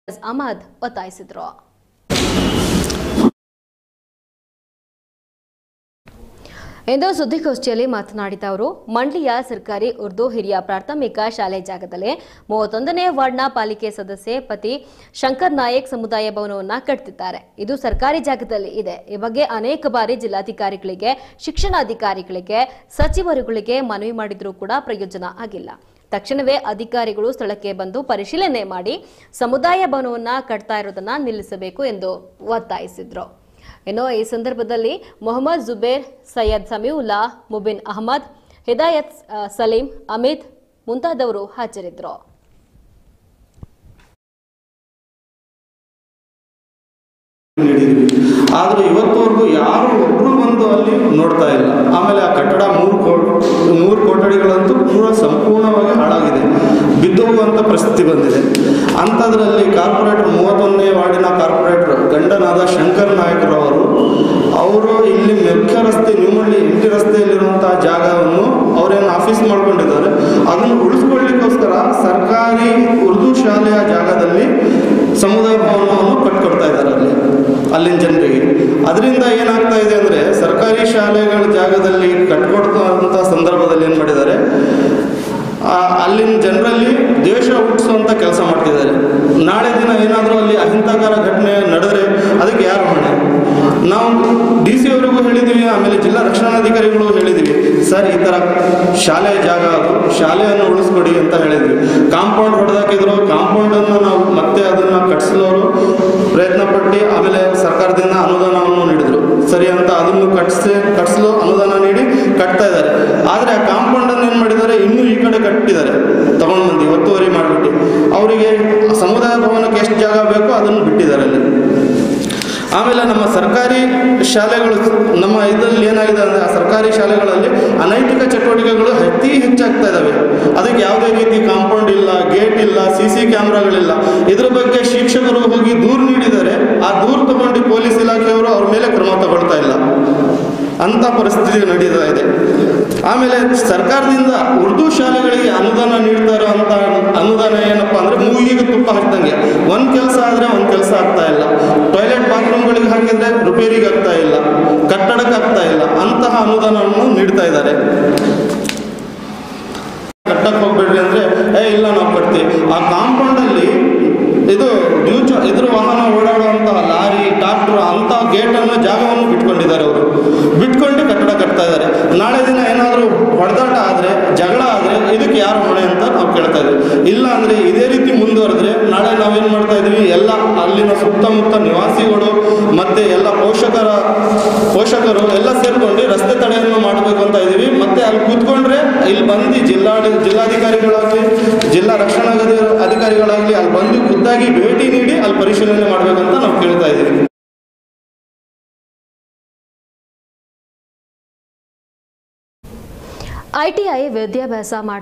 ಅಹಮದ್ ಒತ್ತಾಯಿಸಿದರು ಇಂದು ಸುದ್ದಿಗೋಷ್ಠಿಯಲ್ಲಿ ಮಾತನಾಡಿದ ಅವರು ಮಂಡ್ಲಿಯ ಸರ್ಕಾರಿ ಉರ್ದು ಹಿರಿಯ ಪ್ರಾಥಮಿಕ ಶಾಲೆ ಜಾಗದಲ್ಲಿ ಮೂವತ್ತೊಂದನೇ ವಾರ್ಡ್ನ ಪಾಲಿಕೆ ಸದಸ್ಯೆ ಪತಿ ಶಂಕರ್ ನಾಯಕ್ ಸಮುದಾಯ ಭವನವನ್ನ ಕಟ್ತಿದ್ದಾರೆ ಇದು ಸರ್ಕಾರಿ ಜಾಗದಲ್ಲಿ ಇದೆ ಈ ಬಗ್ಗೆ ಅನೇಕ ಬಾರಿ ಜಿಲ್ಲಾಧಿಕಾರಿಗಳಿಗೆ ಶಿಕ್ಷಣಾಧಿಕಾರಿಗಳಿಗೆ ಸಚಿವರುಗಳಿಗೆ ಮನವಿ ಮಾಡಿದ್ರೂ ಕೂಡ ಪ್ರಯೋಜನ ಆಗಿಲ್ಲ ತಕ್ಷಣವೇ ಅಧಿಕಾರಿಗಳು ಸ್ಥಳಕ್ಕೆ ಬಂದು ಪರಿಶೀಲನೆ ಮಾಡಿ ಸಮುದಾಯ ಭವನವನ್ನ ಕಟ್ತಾ ಇರೋದನ್ನ ನಿಲ್ಲಿಸಬೇಕು ಎಂದು ಒತ್ತಾಯಿಸಿದ್ರು ಇನ್ನು ಈ ಸಂದರ್ಭದಲ್ಲಿ ಮೊಹಮ್ಮದ್ ಜುಬೇರ್ ಸೈಯದ್ ಸಮೀವುಲ್ಲಾ ಮುಬಿನ್ ಅಹಮದ್ ಹಿದಾಯತ್ ಆ, ಸಲೀಂ ಅಮಿತ್ ಮುಂತಾದವರು ಹಾಜರಿದ್ದರು ನೀಡಿದ್ವಿ ಆದರೂ ಇವತ್ತವರೆಗೂ ಯಾರು ಒಬ್ಬರು ಬಂದು ಅಲ್ಲಿ ನೋಡ್ತಾ ಇಲ್ಲ ಆಮೇಲೆ ಆ ಕಟ್ಟಡ ಮೂರು ಕೋ ಮೂರು ಕೊಠಡಿಗಳಂತೂ ಪೂರ ಸಂಪೂರ್ಣವಾಗಿ ಹಾಳಾಗಿದೆ ಬಿದ್ದು ಹೋಗುವಂಥ ಪರಿಸ್ಥಿತಿ ಬಂದಿದೆ ಅಂಥದ್ರಲ್ಲಿ ಕಾರ್ಪೊರೇಟರ್ ಮೂವತ್ತೊಂದನೇ ವಾರ್ಡಿನ ಕಾರ್ಪೊರೇಟರ್ ಗಂಡನಾದ ಶಂಕರ್ ನಾಯಕರವರು ಅವರು ಇಲ್ಲಿ ಮುಖ್ಯ ರಸ್ತೆ ನ್ಯೂಮಳ್ಳಿ ಎಂಟಿ ರಸ್ತೆಯಲ್ಲಿರುವಂತಹ ಜಾಗವನ್ನು ಅವರೇನು ಆಫೀಸ್ ಮಾಡ್ಕೊಂಡಿದ್ದಾರೆ ಅದನ್ನು ಉಳಿಸ್ಕೊಳ್ಳಿಕ್ಕೋಸ್ಕರ ಸರ್ಕಾರಿ ಉರ್ದು ಶಾಲೆಯ ಜಾಗದಲ್ಲಿ ಸಮುದಾಯ ಭವನವನ್ನು ಕಟ್ಕೊಡ್ತಾ ಇದ್ದಾರೆ ಅಲ್ಲಿ ಅಲ್ಲಿನ ಜನರಿಗೆ ಅದರಿಂದ ಏನಾಗ್ತಾ ಇದೆ ಅಂದರೆ ಸರ್ಕಾರಿ ಶಾಲೆಗಳ ಜಾಗದಲ್ಲಿ ಕಟ್ಕೊಡ್ತಂಥ ಸಂದರ್ಭದಲ್ಲಿ ಏನು ಮಾಡಿದ್ದಾರೆ ಆ, ಅಲ್ಲಿನ ಜನರಲ್ಲಿ ದ್ವೇಷ ಹುಟ್ಟಿಸುವಂಥ ಕೆಲಸ ಮಾಡ್ತಿದ್ದಾರೆ ನಾಳೆ ದಿನ ಏನಾದರೂ ಅಲ್ಲಿ ಅಹಿಂಸಾಕಾರ ಘಟನೆ ನಡೆದ್ರೆ ಅದಕ್ಕೆ ಯಾರು ಹೊಣೆ ನಾವು ಡಿ ಸಿ ಅವರಿಗೂ ಹೇಳಿದ್ದೀವಿ ಆಮೇಲೆ ಜಿಲ್ಲಾ ರಕ್ಷಣಾಧಿಕಾರಿಗಳು ಹೇಳಿದ್ದೀವಿ ಸರ್ ಈ ಥರ ಶಾಲೆಯ ಜಾಗ ಅದು ಶಾಲೆಯನ್ನು ಉಳಿಸ್ಕೊಡಿ ಅಂತ ಹೇಳಿದ್ವಿ ಕಾಂಪೌಂಡ್ ಹೊಡೆದಾಕಿದ್ರು ಕಾಂಪೌಂಡನ್ನು ನಾವು ಮತ್ತೆ ಅದನ್ನು ಕಟ್ಸಲೋರು ಪ್ರಯತ್ನ ಪಟ್ಟು ಆಮೇಲೆ ಸರ್ಕಾರದಿಂದ ಅನುದಾನವನ್ನು ನೀಡಿದ್ರು ಸರಿ ಅಂತ ಅದನ್ನು ಕಟ್ಸಿ ಕಟ್ಸಲು ಅನುದಾನ ನೀಡಿ ಕಟ್ತಾ ಇದ್ದಾರೆ ಆದರೆ ಆ ಕಾಂಪೌಂಡನ್ನು ಏನು ಮಾಡಿದ್ದಾರೆ ಇನ್ನೂ ಈ ಕಡೆ ಕಟ್ಟಿದ್ದಾರೆ ತಗೊಂಡು ಬಂದು ಒತ್ತುವರಿ ಮಾಡಿಬಿಟ್ಟು ಅವರಿಗೆ ಸಮುದಾಯ ಭವನಕ್ಕೆ ಎಷ್ಟು ಜಾಗ ಬೇಕೋ ಅದನ್ನು ಬಿಟ್ಟಿದ್ದಾರೆ ಅಲ್ಲಿ ಆಮೇಲೆ ನಮ್ಮ ಸರ್ಕಾರಿ ಶಾಲೆಗಳು ನಮ್ಮ ಇದರಲ್ಲಿ ಏನಾಗಿದೆ ಅಂದರೆ ಆ ಸರ್ಕಾರಿ ಶಾಲೆಗಳಲ್ಲಿ ಅನೈತಿಕ ಚಟುವಟಿಕೆಗಳು ಅತಿ ಹೆಚ್ಚಾಗ್ತಾ ಇದ್ದಾವೆ ಅದಕ್ಕೆ ಯಾವುದೇ ರೀತಿ ಕಾಂಪೌಂಡ್ ಇಲ್ಲ ಗೇಟ್ ಇಲ್ಲ ಸಿ ಸಿ ಕ್ಯಾಮ್ರಾಗಳಿಲ್ಲ ಇದ್ರ ಬಗ್ಗೆ ಶಿಕ್ಷಕರು ಹೋಗಿ ದೂರು ನೀಡಿದ್ದಾರೆ ಆ ದೂರು ತಗೊಂಡು ಪೊಲೀಸ್ ಇಲಾಖೆಯವರು ಅವ್ರ ಮೇಲೆ ಕ್ರಮ ತಗೊಳ್ತಾ ಇಲ್ಲ ಅಂಥ ಪರಿಸ್ಥಿತಿ ನಡೀತಾ ಇದೆ ಆಮೇಲೆ ಸರ್ಕಾರದಿಂದ ಉರ್ದು ಶಾಲೆಗಳಿಗೆ ಅನುದಾನ ನೀಡ್ತಾ ಇರೋಂಥ ಅನುದಾನ ಏನಪ್ಪ ಅಂದರೆ ಮೂಗಿಗೆ ತುಪ್ಪ ಹಚ್ದಂಗೆ ಒಂದು ಕೆಲಸ ಆದರೆ ಒಂದು ಕೆಲಸ ಆಗ್ತಾ ಇಲ್ಲ ಟಾಯ್ಲೆಟ್ ಬಾತ್ರೂಮ್ಗಳಿಗೆ ಹಾಕಿದ್ರೆ ರಿಪೇರಿಗೆ ಆಗ್ತಾ ಇಲ್ಲ ಕಟ್ಟಡಕ್ಕೆ ಆಗ್ತಾ ಇಲ್ಲ ಅಂತಹ ಅನುದಾನವನ್ನು ನೀಡ್ತಾ ಇದ್ದಾರೆ ಕಟ್ಟಕ್ಕೆ ಹೋಗ್ಬೇಡ್ರಿ ಅಂದರೆ ಏ ಇಲ್ಲ ನಾವು ಕಟ್ತೀವಿ ಆ ಕಾಂಪೌಂಡಲ್ಲಿ ಇದು ಡ್ಯೂಚ ಇದ್ರ ವಾಹನ ಓಡಾಡುವಂತಹ ಲಾರಿ ಟ್ರಾಕ್ಟರ್ ಅಂಥ ಗೇಟನ್ನು ಜಾಗವನ್ನು ಬಿಟ್ಕೊಂಡಿದ್ದಾರೆ ಅವರು ಬಿಟ್ಕೊಂಡು ಕಟ್ಟಡ ಕಟ್ತಾ ಇದ್ದಾರೆ ನಾಳೆ ದಿನ ಏನಾದರೂ ಹೊಡೆದಾಟ ಆದರೆ ಜಗಳ ಆದರೆ ಇದಕ್ಕೆ ಯಾರು ಹೊಣೆ ಅಂತ ನಾವು ಕೇಳ್ತಾ ಇದ್ದೀವಿ ಇಲ್ಲ ಅಂದರೆ ಇದೇ ರೀತಿ ಮುಂದುವರೆದ್ರೆ ನಾಳೆ ನಾವೇನು ಮಾಡ್ತಾ ಇದ್ದೀವಿ ಎಲ್ಲ ಅಲ್ಲಿನ ಸುತ್ತಮುತ್ತ ನಿವಾಸಿಗಳು ಮತ್ತು ಎಲ್ಲ ಪೋಷಕರ ಪೋಷಕರು ಎಲ್ಲ ಸೇರ್ಕೊಂಡು ರಸ್ತೆ ತಡೆಯನ್ನು ಮಾಡಬೇಕು ಅಂತ ಇದ್ದೀವಿ ಮತ್ತೆ ಅಲ್ಲಿ ಕೂತ್ಕೊಂಡ್ರೆ ಇಲ್ಲಿ ಬಂದು ಜಿಲ್ಲಾ ಜಿಲ್ಲಾಧಿಕಾರಿಗಳಾಗಲಿ ಜಿಲ್ಲಾ ರಕ್ಷಣಾ ಅಧಿ- ಅಧಿಕಾರಿಗಳಾಗಲಿ ಅಲ್ಲಿ ಬಂದು ಖುದ್ದಾಗಿ ಭೇಟಿ ನೀಡಿ ಅಲ್ಲಿ ಪರಿಶೀಲನೆ ಮಾಡಬೇಕಂತ ನಾವು ಕೇಳ್ತಾ ಇದ್ದೀವಿ ಐಟಿಐ ವಿದ್ಯಾಭ್ಯಾಸ ಮಾಡ